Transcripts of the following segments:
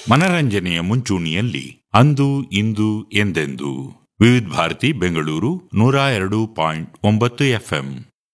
ಮನರಂಜನೆಯ ಮುಂಚೂಣಿಯಲ್ಲಿ ಅಂದು ಇಂದು ಎಂದೆಂದು ವಿವಿಧ ಭಾರತಿ ಬೆಂಗಳೂರು ನೂರ ಎರಡು ಪಾಯಿಂಟ್ ಒಂಬತ್ತು ಎಫ್ಎಂ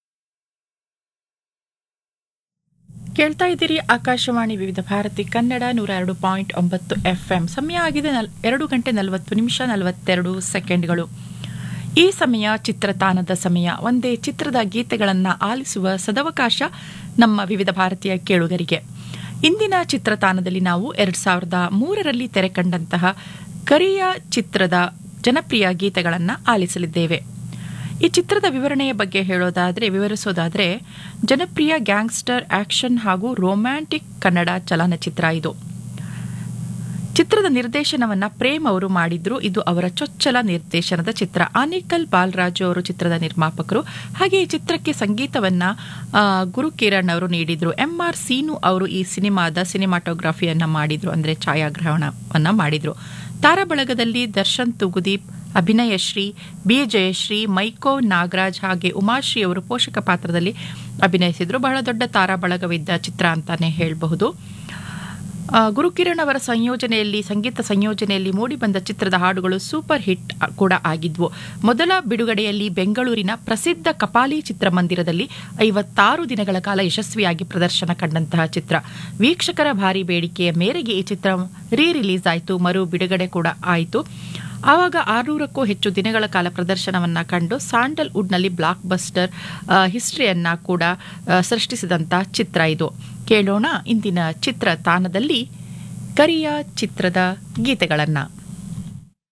ಕೇಳ್ತಾ ಇದ್ದೀರಿ ಆಕಾಶವಾಣಿ ವಿವಿಧ ಭಾರತಿ ಕನ್ನಡ ನೂರ ಎರಡು ಪಾಯಿಂಟ್ ಒಂಬತ್ತು ಎಫ್ ಎಂ ಸಮಯ ಆಗಿದೆ ನಲ್ ಎರಡು ಗಂಟೆ ನಲವತ್ತು ನಿಮಿಷ ನಲವತ್ತೆರಡು ಸೆಕೆಂಡ್ಗಳು ಈ ಸಮಯ ಚಿತ್ರತಾನದ ಸಮಯ ಒಂದೇ ಚಿತ್ರದ ಗೀತೆಗಳನ್ನು ಆಲಿಸುವ ಸದವಕಾಶ ನಮ್ಮ ವಿವಿಧ ಭಾರತೀಯ ಕೇಳುಗರಿಗೆ ಇಂದಿನ ಚಿತ್ರತಾನದಲ್ಲಿ ನಾವು ಎರಡ್ ಸಾವಿರದ ಮೂರರಲ್ಲಿ ತೆರೆ ಕಂಡಂತಹ ಕರಿಯ ಚಿತ್ರದ ಜನಪ್ರಿಯ ಗೀತೆಗಳನ್ನು ಆಲಿಸಲಿದ್ದೇವೆ ಈ ಚಿತ್ರದ ವಿವರಣೆಯ ಬಗ್ಗೆ ಹೇಳೋದಾದ್ರೆ ವಿವರಿಸೋದಾದ್ರೆ ಜನಪ್ರಿಯ ಗ್ಯಾಂಗ್ಸ್ಟರ್ ಆಕ್ಷನ್ ಹಾಗೂ ರೊಮ್ಯಾಂಟಿಕ್ ಕನ್ನಡ ಚಲನಚಿತ್ರ ಇದು ಚಿತ್ರದ ನಿರ್ದೇಶನವನ್ನ ಪ್ರೇಮ್ ಅವರು ಮಾಡಿದ್ರು ಇದು ಅವರ ಚೊಚ್ಚಲ ನಿರ್ದೇಶನದ ಚಿತ್ರ ಆನೇಕಲ್ ಬಾಲರಾಜು ಅವರು ಚಿತ್ರದ ನಿರ್ಮಾಪಕರು ಹಾಗೆ ಈ ಚಿತ್ರಕ್ಕೆ ಸಂಗೀತವನ್ನ ಆ, ಗುರು ಕಿರಣ್ ಅವರು ನೀಡಿದ್ರು ಎಂ ಆರ್ ಸೀನು ಅವರು ಈ ಸಿನಿಮಾದ ಸಿನಿಮಾಟೋಗ್ರಫಿಯನ್ನ ಮಾಡಿದ್ರು ಅಂದ್ರೆ ಛಾಯಾಗ್ರಹಣವನ್ನ ಮಾಡಿದ್ರು ತಾರಾಬಳಗದಲ್ಲಿ ದರ್ಶನ್ ತುಗುದೀಪ್ ಅಭಿನಯಶ್ರೀ ಬಿ ಜಯಶ್ರೀ ಮೈಕೋ ನಾಗರಾಜ್ ಹಾಗೆ ಉಮಾಶ್ರೀ ಅವರು ಪೋಷಕ ಪಾತ್ರದಲ್ಲಿ ಅಭಿನಯಿಸಿದ್ರು ಬಹಳ ದೊಡ್ಡ ತಾರಾಬಳಗವಿದ್ದ ಚಿತ್ರ ಅಂತಾನೆ ಹೇಳಬಹುದು ಆ, ಗುರುಕಿರಣ್ ಅವರ ಸಂಯೋಜನೆಯಲ್ಲಿ ಸಂಗೀತ ಸಂಯೋಜನೆಯಲ್ಲಿ ಮೂಡಿಬಂದ ಚಿತ್ರದ ಹಾಡುಗಳು ಸೂಪರ್ ಹಿಟ್ ಕೂಡ ಆಗಿದ್ವು ಮೊದಲ ಬಿಡುಗಡೆಯಲ್ಲಿ ಬೆಂಗಳೂರಿನ ಪ್ರಸಿದ್ಧ ಕಪಾಲಿ ಚಿತ್ರಮಂದಿರದಲ್ಲಿ ಐವತ್ತಾರು ದಿನಗಳ ಕಾಲ ಯಶಸ್ವಿಯಾಗಿ ಪ್ರದರ್ಶನ ಕಂಡಂತಹ ಚಿತ್ರ ವೀಕ್ಷಕರ ಭಾರಿ ಬೇಡಿಕೆಯ ಮೇರೆಗೆ ಈ ಚಿತ್ರ ರೀ ರಿಲೀಸ್ ಆಯಿತು ಮರು ಬಿಡುಗಡೆ ಕೂಡ ಆಯಿತು ಆವಾಗ ಆರುನೂರಕ್ಕೂ ಹೆಚ್ಚು ದಿನಗಳ ಕಾಲ ಪ್ರದರ್ಶನವನ್ನ ಕಂಡು ಸ್ಯಾಂಡಲ್ವುಡ್ನಲ್ಲಿ ಬ್ಲಾಕ್ ಬಸ್ಟರ್ ಹಿಸ್ಟ್ರಿಯನ್ನ ಕೂಡ ಆ, ಸೃಷ್ಟಿಸಿದಂಥ ಚಿತ್ರ ಇದು ಕೇಳೋಣ ಇಂದಿನ ಚಿತ್ರ ತಾಣದಲ್ಲಿ ಕರಿಯ ಚಿತ್ರದ ಗೀತೆಗಳನ್ನು